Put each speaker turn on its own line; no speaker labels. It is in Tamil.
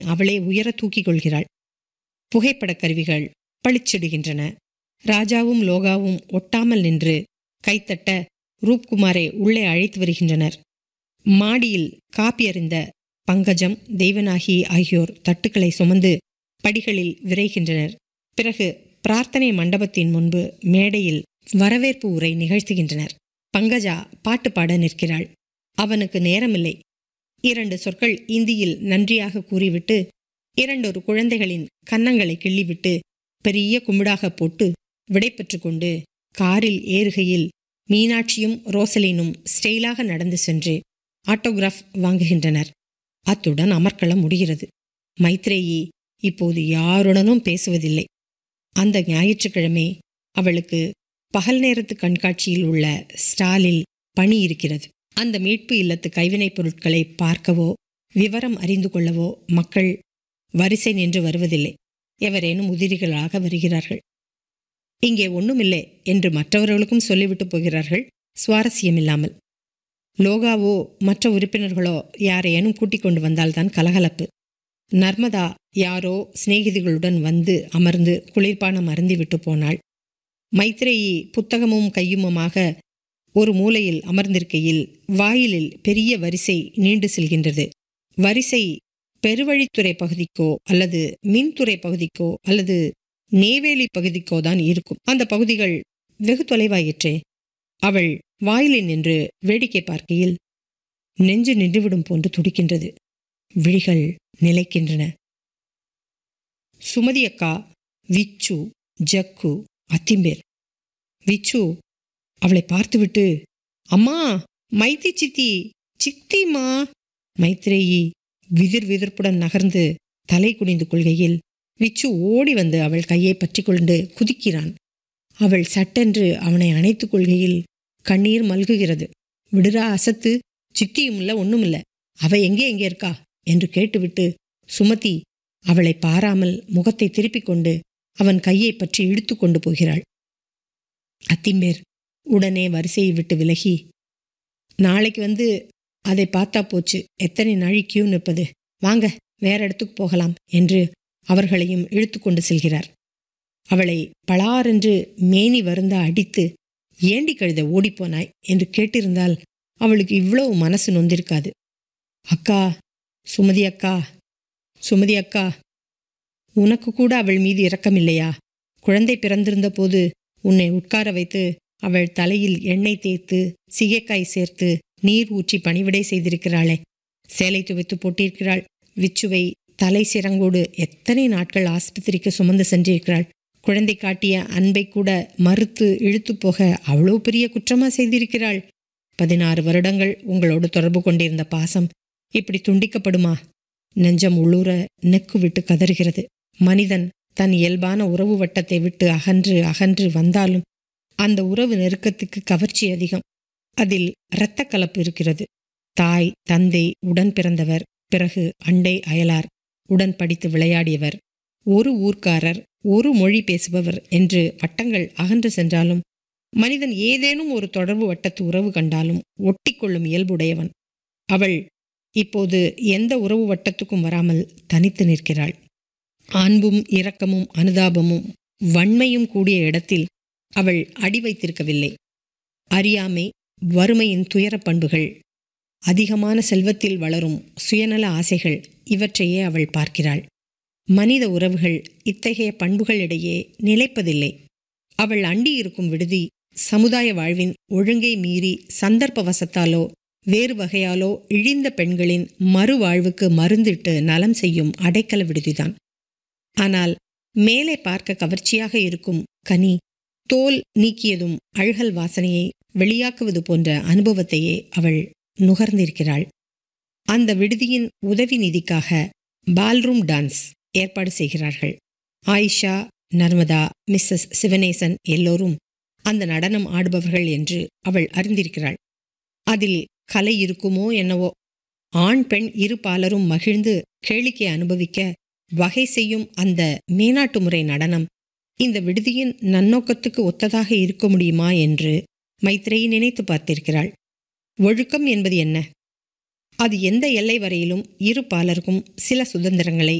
அவளே உயர தூக்கிக் கொள்கிறாள் புகைப்படக் கருவிகள் பளிச்சிடுகின்றன ராஜாவும் லோகாவும் ஒட்டாமல் நின்று கைத்தட்ட ரூப்குமாரை உள்ளே அழைத்து வருகின்றனர் மாடியில் காப்பி அறிந்த பங்கஜம் தெய்வநாகி ஆகியோர் தட்டுக்களை சுமந்து படிகளில் விரைகின்றனர் பிறகு பிரார்த்தனை மண்டபத்தின் முன்பு மேடையில் வரவேற்பு உரை நிகழ்த்துகின்றனர் பங்கஜா பாட்டு பாட நிற்கிறாள் அவனுக்கு நேரமில்லை இரண்டு சொற்கள் இந்தியில் நன்றியாக கூறிவிட்டு இரண்டொரு குழந்தைகளின் கன்னங்களை கிள்ளிவிட்டு பெரிய கும்பிடாக போட்டு விடைபெற்று கொண்டு காரில் ஏறுகையில் மீனாட்சியும் ரோசலினும் ஸ்டெயிலாக நடந்து சென்று ஆட்டோகிராஃப் வாங்குகின்றனர் அத்துடன் அமர்க்களம் முடிகிறது மைத்ரேயி இப்போது யாருடனும் பேசுவதில்லை அந்த ஞாயிற்றுக்கிழமை அவளுக்கு பகல் நேரத்து கண்காட்சியில் உள்ள ஸ்டாலில் பணி இருக்கிறது அந்த மீட்பு இல்லத்து கைவினைப் பொருட்களை பார்க்கவோ விவரம் அறிந்து கொள்ளவோ மக்கள் வரிசை நின்று வருவதில்லை எவரேனும் உதிரிகளாக வருகிறார்கள் இங்கே ஒண்ணுமில்லை என்று மற்றவர்களுக்கும் சொல்லிவிட்டு போகிறார்கள் சுவாரஸ்யமில்லாமல் லோகாவோ மற்ற உறுப்பினர்களோ யாரையேனும் கூட்டிக் கொண்டு வந்தால்தான் கலகலப்பு நர்மதா யாரோ சிநேகிதிகளுடன் வந்து அமர்ந்து குளிர்பானம் அருந்திவிட்டு போனாள் மைத்ரேயி புத்தகமும் கையுமமாக ஒரு மூலையில் அமர்ந்திருக்கையில் வாயிலில் பெரிய வரிசை நீண்டு செல்கின்றது வரிசை பெருவழித்துறை பகுதிக்கோ அல்லது மின்துறை பகுதிக்கோ அல்லது நெய்வேலி பகுதிக்கோ தான் இருக்கும் அந்த பகுதிகள் வெகு தொலைவாயிற்றே அவள் வாயிலில் நின்று வேடிக்கை பார்க்கையில் நெஞ்சு நின்றுவிடும் போன்று துடிக்கின்றது விழிகள் நிலைக்கின்றன சுமதி அக்கா விச்சு ஜக்கு அத்திம்பேர் விச்சு அவளை பார்த்துவிட்டு அம்மா மைத்தி சித்தி சித்திமா மைத்ரேயி விதிர் விதிர்ப்புடன் நகர்ந்து தலை குனிந்து கொள்கையில் விச்சு ஓடி வந்து அவள் கையை பற்றி கொண்டு குதிக்கிறான் அவள் சட்டென்று அவனை அணைத்துக் கொள்கையில் கண்ணீர் மல்குகிறது விடுறா அசத்து சித்தியும் இல்ல ஒண்ணுமில்ல அவ எங்கே எங்கே இருக்கா என்று கேட்டுவிட்டு சுமதி அவளை பாராமல் முகத்தை திருப்பிக் கொண்டு அவன் கையை பற்றி இழுத்து கொண்டு போகிறாள் அத்திம்பேர் உடனே வரிசையை விட்டு விலகி நாளைக்கு வந்து அதை பார்த்தா போச்சு எத்தனை நாழி கியூ நிற்பது வாங்க வேற இடத்துக்கு போகலாம் என்று அவர்களையும் இழுத்து கொண்டு செல்கிறார் அவளை பளாரென்று மேனி வருந்த அடித்து ஏண்டி கழுத ஓடிப்போனாய் என்று கேட்டிருந்தால் அவளுக்கு இவ்வளவு மனசு நொந்திருக்காது அக்கா சுமதி அக்கா சுமதி அக்கா உனக்கு கூட அவள் மீது இரக்கமில்லையா குழந்தை பிறந்திருந்த போது உன்னை உட்கார வைத்து அவள் தலையில் எண்ணெய் தேய்த்து சிகைக்காய் சேர்த்து நீர் ஊற்றி பணிவிடை செய்திருக்கிறாளே சேலை துவைத்து போட்டிருக்கிறாள் விச்சுவை தலை சிறங்கோடு எத்தனை நாட்கள் ஆஸ்பத்திரிக்கு சுமந்து சென்றிருக்கிறாள் குழந்தை காட்டிய அன்பை கூட மறுத்து இழுத்து போக அவ்வளோ பெரிய குற்றமா செய்திருக்கிறாள் பதினாறு வருடங்கள் உங்களோடு தொடர்பு கொண்டிருந்த பாசம் இப்படி துண்டிக்கப்படுமா நெஞ்சம் உள்ளூர நெக்கு விட்டு கதறுகிறது மனிதன் தன் இயல்பான உறவு வட்டத்தை விட்டு அகன்று அகன்று வந்தாலும் அந்த உறவு நெருக்கத்துக்கு கவர்ச்சி அதிகம் அதில் இரத்த கலப்பு இருக்கிறது தாய் தந்தை உடன் பிறந்தவர் பிறகு அண்டை அயலார் உடன் படித்து விளையாடியவர் ஒரு ஊர்க்காரர் ஒரு மொழி பேசுபவர் என்று வட்டங்கள் அகன்று சென்றாலும் மனிதன் ஏதேனும் ஒரு தொடர்பு வட்டத்து உறவு கண்டாலும் ஒட்டிக்கொள்ளும் இயல்புடையவன் அவள் இப்போது எந்த உறவு வட்டத்துக்கும் வராமல் தனித்து நிற்கிறாள் அன்பும் இரக்கமும் அனுதாபமும் வன்மையும் கூடிய இடத்தில் அவள் அடி வைத்திருக்கவில்லை அறியாமை வறுமையின் துயரப் பண்புகள் அதிகமான செல்வத்தில் வளரும் சுயநல ஆசைகள் இவற்றையே அவள் பார்க்கிறாள் மனித உறவுகள் இத்தகைய பண்புகளிடையே நிலைப்பதில்லை அவள் அண்டி இருக்கும் விடுதி சமுதாய வாழ்வின் ஒழுங்கை மீறி சந்தர்ப்பவசத்தாலோ வேறு வகையாலோ இழிந்த பெண்களின் மறுவாழ்வுக்கு மருந்திட்டு நலம் செய்யும் அடைக்கல விடுதிதான் ஆனால் மேலே பார்க்க கவர்ச்சியாக இருக்கும் கனி தோல் நீக்கியதும் அழுகல் வாசனையை வெளியாக்குவது போன்ற அனுபவத்தையே அவள் நுகர்ந்திருக்கிறாள் அந்த விடுதியின் உதவி நிதிக்காக பால்ரூம் டான்ஸ் ஏற்பாடு செய்கிறார்கள் ஆயிஷா நர்மதா மிஸ்ஸஸ் சிவனேசன் எல்லோரும் அந்த நடனம் ஆடுபவர்கள் என்று அவள் அறிந்திருக்கிறாள் அதில் கலை இருக்குமோ என்னவோ ஆண் பெண் இரு பாலரும் மகிழ்ந்து கேளிக்கை அனுபவிக்க வகை செய்யும் அந்த மேனாட்டு முறை நடனம் இந்த விடுதியின் நன்னோக்கத்துக்கு ஒத்ததாக இருக்க முடியுமா என்று மைத்ரேயி நினைத்து பார்த்திருக்கிறாள் ஒழுக்கம் என்பது என்ன அது எந்த எல்லை வரையிலும் இரு பாலருக்கும் சில சுதந்திரங்களை